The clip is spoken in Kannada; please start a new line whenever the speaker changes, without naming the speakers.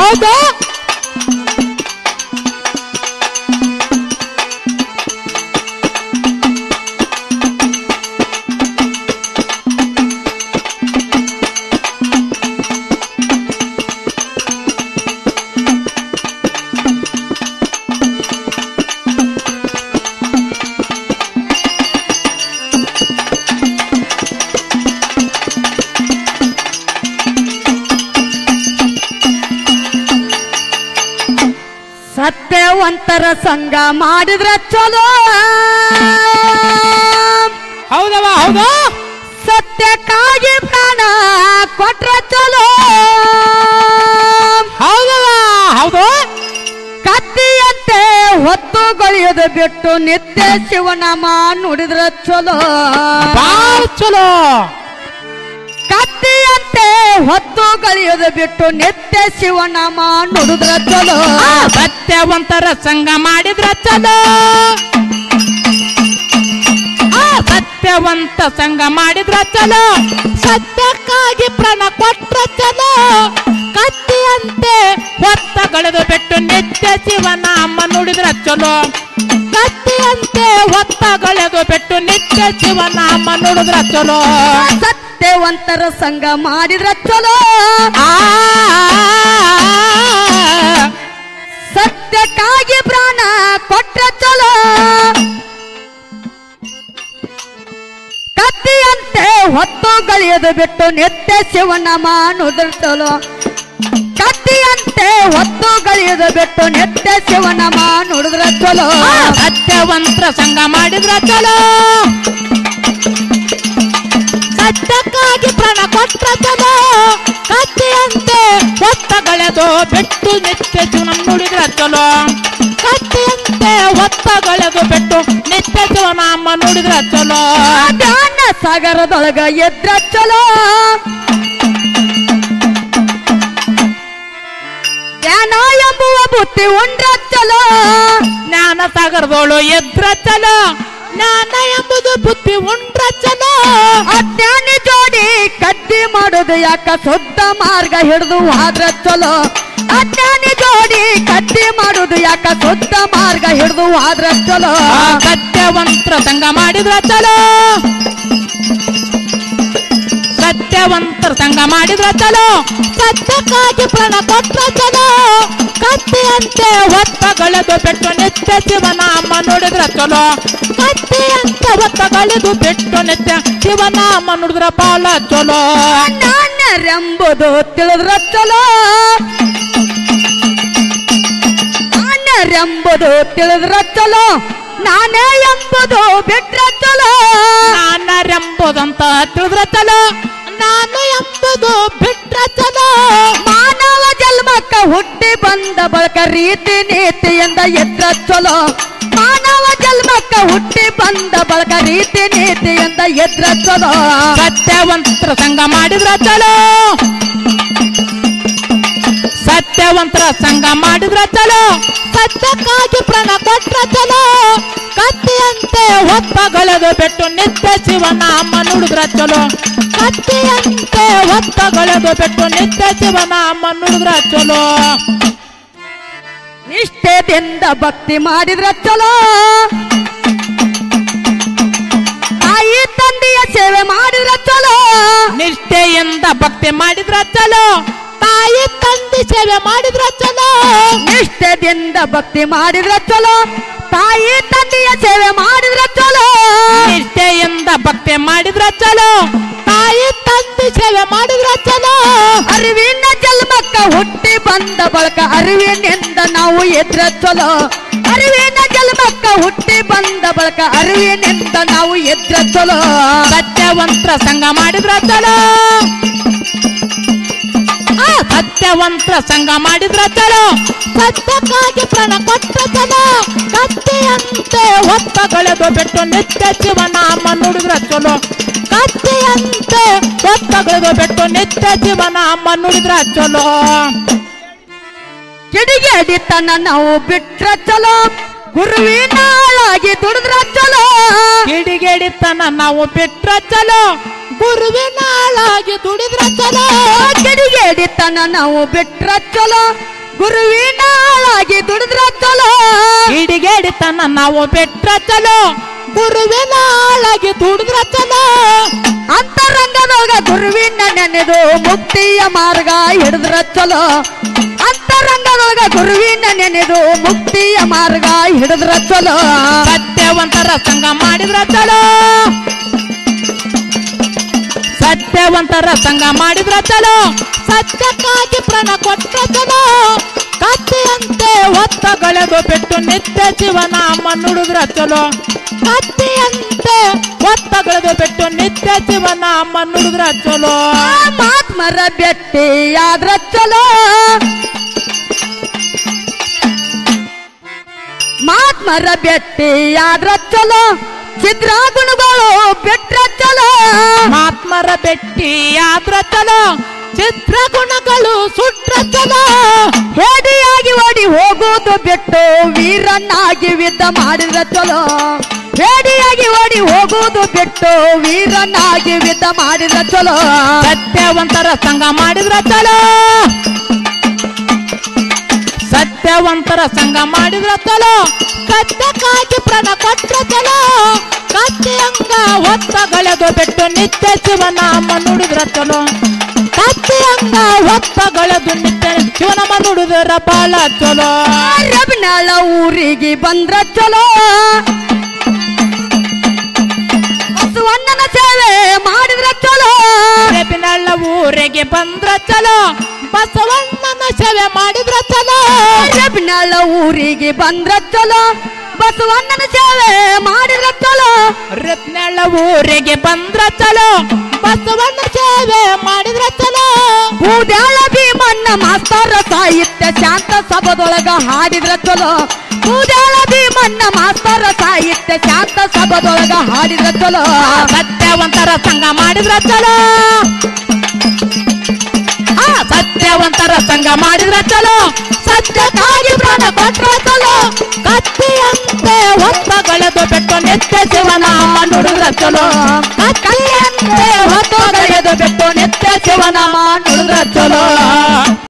ಹೌದು
ಸತ್ಯವಂತರ ಸಂಘ ಮಾಡಿದ್ರ ಚಲೋ
ಹೌದವ ಹೌದು
ಸತ್ಯಕ್ಕಾಗಿ ಪ್ರಾಣ ಕೊಟ್ರ ಚಲೋ
ಹೌದವ ಹೌದು
ಕತ್ತಿಯಂತೆ ಹೊತ್ತುಗೊಳಿಯೋದು ಬಿಟ್ಟು ನಿತ್ಯ ಶಿವನಾಮ ನುಡಿದ್ರ ಚಲೋ
ಬಾಳ ಚಲೋ
ಕತ್ತಿಯಂತೆ ಹೊತ್ತುಗೊಳಿಯೋದು ಬಿಟ್ಟು ನಿತ್ಯ ಶಿವನಾಮ ನುಡಿದ್ರ ಚಲೋ
ಆ ಸತ್ಯವಂತರ ಸಂಘ ಮಾಡಿದ್ರ ಚಲೋ ಆ ಸತ್ಯವಂತ ಸಂಘ ಮಾಡಿದ್ರ ಚಲೋ ಸತ್ಯಕ್ಕಾಗಿ ಪ್ರಾಣ ಕೊಟ್ರ ಚಲೋ ಕತ್ತಿಯಂತೆ ಹೊತ್ತಗಳೆದು ಬಿಟ್ಟು ನಿತ್ಯ ಶಿವನಾಮ ನುಡಿದ್ರ ಚಲೋ ಕತ್ತಿಯಂತೆ ಹೊತ್ತಗಳೆದು ಬಿಟ್ಟು ನಿತ್ಯ ಶಿವನಾಮ ನುಡಿದ್ರ ಚಲೋ
ಸತ್ಯವಂತರ ಸಂಘ ಮಾಡಿದ್ರ ಚಲೋ
ಆ
ಸತ್ಯಕ್ಕಾಗಿ ಪ್ರಾಣ ಕೊಟ್ರ ಚಲೋ ಕತ್ತಿಯಂತೆ ಹೊತ್ತುಗಳಿಯೋದು ಬಿಟ್ಟು ನಿತ್ಯ ಶಿವನಾಮ ನುಡಿದ್ರ ಚಲೋ ಕತ್ತಿಯಂತೆ ಹೊತ್ತುಗಳಿಯೋದು ಬಿಟ್ಟು ನಿತ್ಯ ಶಿವನಾಮ ನುಡಿದ್ರ ಚಲೋ
ಸತ್ಯವಂತರ ಸಂಘ ಮಾಡಿದ್ರ ಚಲೋ ಸತ್ಯಕ್ಕಾಗಿ ಪ್ರಾಣ ಕೊಟ್ರ ಚಲೋ ಕತ್ತಿಯಂತೆ ಹೊತ್ತಗಳೆದು ಬಿಟ್ಟು ನಿತ್ಯ ಜೀವನ ನುಡಿದ್ರ ಚಲೋ ಕತ್ತಿಯಂತೆ ಹೊತ್ತಗಳೆದು ಬಿಟ್ಟು ನಿತ್ಯ ಜೀವನ ಅಮ್ಮ ನುಡಿದ್ರ ಚಲೋ
ಧ್ಯಾನ ಸಾಗರದೊಳಗ ಎದ್ರ ಚಲೋ ಧ್ಯಾನ ಎಂಬುವ ಬುತ್ತಿ ಉಂಡ್ರ ಚಲೋ
ಜ್ಞಾನ ಸಾಗರದೋಳು ಎದ್ರ ಚಲೋ ಜ್ಞಾನ ಎಂಬುದು ಬುದ್ಧಿ ಉಂಡ್ರ ಚಲೋ
ಅಜ್ಞಾನಿ ಜೋಡಿ ಕಡ್ಡಿ ಮಾಡೋದು ಯಾಕ ಶುದ್ಧ ಮಾರ್ಗ ಹಿಡಿದು ಆದ್ರ ಚಲೋ ಅಜ್ಞಾನಿ ಜೋಡಿ ಕಡ್ಡಿ ಮಾಡೋದು ಯಾಕ ಶುದ್ಧ ಮಾರ್ಗ ಹಿಡಿದು ಆದ್ರ ಚಲೋ
ಆ ಸತ್ಯವಂತರ ಸಂಘ ಮಾಡಿದ್ರ ಚಲೋ ಸತ್ಯವಂತರ ಸಂಘ ಮಾಡಿದ್ರ ಚಲೋ ಸತ್ಯಕ್ಕಾಗಿ ಪ್ರಾಣ ಕೊಟ್ರ ಚಲೋ ಕತ್ತಿಯಂತೆ ಹೊತ್ತಗಳೆದು ಬಿಟ್ಟು ನಿತ್ಯ ಶಿವನ ಅಮ್ಮ ನೋಡಿದ್ರ ಚಲೋ ಕತ್ತಿಯಂತೆ ಹೊತ್ತಗಳೆದು ಬಿಟ್ಟು ನಿತ್ಯ ಶಿವನ ಅಮ್ಮ ನೋಡಿದ್ರ ಬಾಳ ಚಲೋ
ನಾಣ್ಯರೆಂಬುದು ತಿಳಿದ್ರ ಚಲೋ ನಾಣ್ಯರೆಂಬುದು ತಿಳಿದ್ರ ಚಲೋ ನಾನೇ ಎಂಬುದು ಬಿಟ್ರ ಚಲೋ
ನಾನರೆಂಬುದಂತ ತಿಳಿದ್ರ ಚಲೋ ನಾನು ಎಂಬುದು ಬಿಟ್ರ ಚಲೋ
ಮಾನವ ಜನ್ಮಕ್ಕ ಹುಟ್ಟಿ ಬಂದ ಬಳಕ ರೀತಿ ನೀತಿಯಿಂದ ಎದ್ರ ಚಲೋ ಮಾನವ ಜನ್ಮಕ್ಕ ಹುಟ್ಟಿ ಬಂದ ಬಳಕ ರೀತಿ ನೀತಿಯಿಂದ ಎದ್ರ ಚಲೋ
ಸತ್ಯವಂತರ ಸಂಘ ಮಾಡಿದ್ರ ಚಲೋ ಸತ್ಯವಂತರ ಸಂಘ ಮಾಡಿದ್ರ ಚಲೋ ಸತ್ಯಕ್ಕಾಗಿ ಪ್ರಾಣ ಕೊಟ್ರ ಚಲೋ ಕತ್ತಿಯಂತೆ ಹೊತ್ತಗಳೆದು ಬಿಟ್ಟು ನಿತ್ಯ ಶಿವನ ಅಮ್ಮ ನುಡಿದ್ರ ಚಲೋ ಕತ್ತಿಯಂತೆ ಹೊತ್ತಗಳೆದು ಬಿಟ್ಟು ನಿತ್ಯ ಶಿವನ ಅಮ್ಮ ನುಡಿದ್ರ ಚಲೋ
ನಿಷ್ಠೆದಿಂದ ಭಕ್ತಿ ಮಾಡಿದ್ರ ಚಲೋ ತಾಯಿ ತಂದೆಯ ಸೇವೆ ಮಾಡಿದ್ರ ಚಲೋ
ನಿಷ್ಠೆಯಿಂದ ಭಕ್ತಿ ಮಾಡಿದ್ರ ಚಲೋ ತಾಯಿ ತಂದೆ ಸೇವೆ ಮಾಡಿದ್ರ ಚಲೋ
ನಿಷ್ಠೆದಿಂದ ಭಕ್ತಿ ಮಾಡಿದ್ರ ಚಲೋ ತಾಯಿ ತಂದೆಯ ಸೇವೆ ಮಾಡಿದ್ರ ಚಲೋ
ನಿಷ್ಠೆಯಿಂದ ಭಕ್ತಿ ಮಾಡಿದ್ರ ಚಲೋ ತಾಯಿ ತಂದೆ ಸೇವೆ ಮಾಡಿದ್ರ ಚಲೋ
ಅರಿವಿನ ಜನ್ಮಕ್ಕ ಹುಟ್ಟಿ ಬಂದ ಬಳಕ ಅರಿವಿನಿಂದ ನಾವು ಎದ್ರ ಚಲೋ ಅರಿವಿನ ಜನ್ಮಕ್ಕ ಹುಟ್ಟಿ ಬಂದ ಬಳಕ ಅರಿವಿನಿಂದ ನಾವು ಎದ್ರ ಚಲೋ
ಸತ್ಯವಂತರ ಸಂಘ ಮಾಡಿದ್ರ ಚಲೋ ಆ ಸತ್ಯವಂತರ ಸಂಘ ಮಾಡಿದ್ರ ಚಲೋ ಸತ್ಯಕ್ಕಾಗಿ ಪ್ರಾಣ ಕೊಟ್ಟ ಚಲೋ ಕತ್ತೆಯಂತೆ ಹೊತ್ತಗಳೆದು ಬಿಟ್ಟು ನಿತ್ಯ ಜೀವನ ಅಮ್ಮ ನುಡಿದ್ರ ಚಲೋ ಕತ್ತೆಯಂತೆ ಹೊತ್ತಗಳೆದು ಬಿಟ್ಟು ನಿತ್ಯ ಜೀವನ ಅಮ್ಮ ನುಡಿದ್ರ ಚಲೋ
ಕಿಡಿಗೇಡಿತನ ನಾವು ಬಿಟ್ರ ಚಲೋ ಗುರುವಿನ ಆಳಾಗಿ ದುಡಿದ್ರ ಚಲೋ
ಕಿಡಿಗೇಡಿತನ ನಾವು ಬಿಟ್ರ ಚಲೋ ಗುರುವಿನ ಆಳಾಗಿ ದುಡಿದ್ರ ಚಲೋ
ಕಿಡಿಗೇಡಿತನ ನಾವು ಬಿಟ್ರ ಚಲೋ ಗುರುವಿನ ಆಳಾಗಿ ದುಡಿದ್ರ ಚಲೋ
ಕಿಡಿಗೇಡಿತನ ನಾವು ಬಿಟ್ರ ಚಲೋ ಗುರುವಿನ ಆಳಾಗಿ ದುಡಿದ್ರ ಚಲೋ
ಅಂತರಂಗದೊಳಗ ಗುರುವಿನ ನೆನೆದು ಮುಕ್ತಿಯ ಮಾರ್ಗ ಹಿಡಿದ್ರ ಚಲೋ ಅಂತರಂಗದೊಳಗ ಗುರುವಿನ ನೆನೆದು ಮುಕ್ತಿಯ ಮಾರ್ಗ ಹಿಡಿದ್ರ ಚಲೋ
ಸತ್ಯವಂತರ ಸಂಘ ಮಾಡಿದ್ರ ಚಲೋ ಸತ್ಯವಂತರ ಸಂಘ ಮಾಡಿದ್ರ ಚಲೋ ಸತ್ಯಕ್ಕಾಗಿ ಪ್ರಾಣ ಕೊಟ್ರ ಚಲೋ ಕತ್ತಿಯಂತೆ ಒತ್ತಗಳೆದು ಬಿಟ್ಟು ನಿತ್ಯ ಜೀವನಾಮ ನುಡಿದ್ರ ಚಲೋ ಕತ್ತಿಯಂತೆ ಒತ್ತಗಳೆದು ಬಿಟ್ಟು ನಿತ್ಯ ಜೀವನಾಮ ನುಡಿದ್ರ ಚಲೋ
ಮಹಾತ್ಮರ ಭೇಟಿಯಾದ್ರ ಚಲೋ ಮಹಾತ್ಮರ ಭೇಟಿಯಾದ್ರ ಚಲೋ ಚಿತ್ರ ಗುಣಗಳು ಬಿಟ್ರ ಚಲೋ
ಮಾತ್ಮರ ಬೆಟ್ಟಿ ಆದ್ರ ಚಲೋ ಚಿತ್ರ ಗುಣಗಳು ಸುಟ್ರ ಚಲೋ
ಹೇಡಿಯಾಗಿ ಓಡಿ ಹೋಗುವುದು ಬಿಟ್ಟು ವೀರನ್ನಾಗಿ ಯುದ್ಧ ಮಾಡಿದ್ರ ಚಲೋ ಹೇಡಿಯಾಗಿ ಓಡಿ ಹೋಗುವುದು ಬಿಟ್ಟು ವೀರನ್ನಾಗಿ ಯುದ್ಧ ಮಾಡಿದ್ರ ಚಲೋ
ಸತ್ಯವಂತರ ಸಂಘ ಮಾಡಿದ್ರ ಚಲೋ ಸತ್ಯವಂತರ ಸಂಘ ಮಾಡಿದ್ರ ಚಲೋ ಸತ್ಯಕ್ಕಾಗಿ ಪ್ರಾಣ ಕೊಟ್ರ ಚಲೋ ಕತ್ತಿಯಂಗ ಹೊತ್ತಗಳೆದು ಬಿಟ್ಟು ನಿತ್ಯ ಶಿವನಾಮ ನುಡಿದ್ರ ಚಲೋ ಕತ್ತಿಯಂಗ ಹೊತ್ತಗಳೆದು ನಿತ್ಯ ಶಿವನಾಮ ನುಡಿದ್ರ ಬಾಳ ಚಲೋ
ರಬನಾಳ ಊರಿಗೆ ಬಂದ್ರ ಚಲೋ ಬಸವಣ್ಣನ ಸೇವೆ ಮಾಡಿದ್ರ ಚಲೋ
ರೇಪಿನಳ್ಳ ಊರಿಗೆ ಬಂದ್ರ ಚಲೋ ಬಸವಣ್ಣನ ಸೇವೆ ಮಾಡಿದ್ರ ಚಲೋ
ರಬನಾಳ ಊರಿಗೆ ಬಂದ್ರ ಚಲೋ ಬಸವಣ್ಣನ ಸೇವೆ ಮಾಡಿದ್ರ ಚಲೋ
ರತ್ನಳ್ಳ ಊರಿಗೆ ಬಂದ್ರ ಚಲೋ ಬಸವಣ್ಣ ಸೇವೆ ಮಾಡಿದ್ರ ಚಲೋ
ಬೂದ್ಯಾಳ ಭೀಮಣ್ಣ ಮಾಸ್ತರ ಸಾಹಿತ್ಯ ಶಾಂತ ಸಭದೊಳಗ ಹಾಡಿದ್ರ ಚಲೋ ಬೂದ್ಯಾಳ ಭೀಮಣ್ಣ ಮಾಸ್ತರ ಸಾಹಿತ್ಯ ಶಾಂತ ಸಭದೊಳಗ ಹಾಡಿದ್ರ ಚಲೋ
ಸತ್ಯವಂತರ ಸಂಘ ಮಾಡಿದ್ರ ಚಲೋ ಆ ಸತ್ಯವಂತರ ಸಂಘ ಮಾಡಿದ್ರ ಚಲೋ ಸತ್ಯಕ್ಕಾಗಿ ಪ್ರಾಣ ಕೊಟ್ರ ಚಲೋ ಕತ್ತಿಯಂತೆ ಹೊತ್ತಗಳೆದು ಬಿಟ್ಟು ನಿತ್ಯ ಶಿವನಾಮ ನುಡಿದ್ರ ಚಲೋ ಕತ್ತಿಯಂತೆ ಹೊತ್ತಗಳೆದು ಬಿಟ್ಟು ನಿತ್ಯ ಶಿವನಾಮ ನುಡಿದ್ರ ಚಲೋ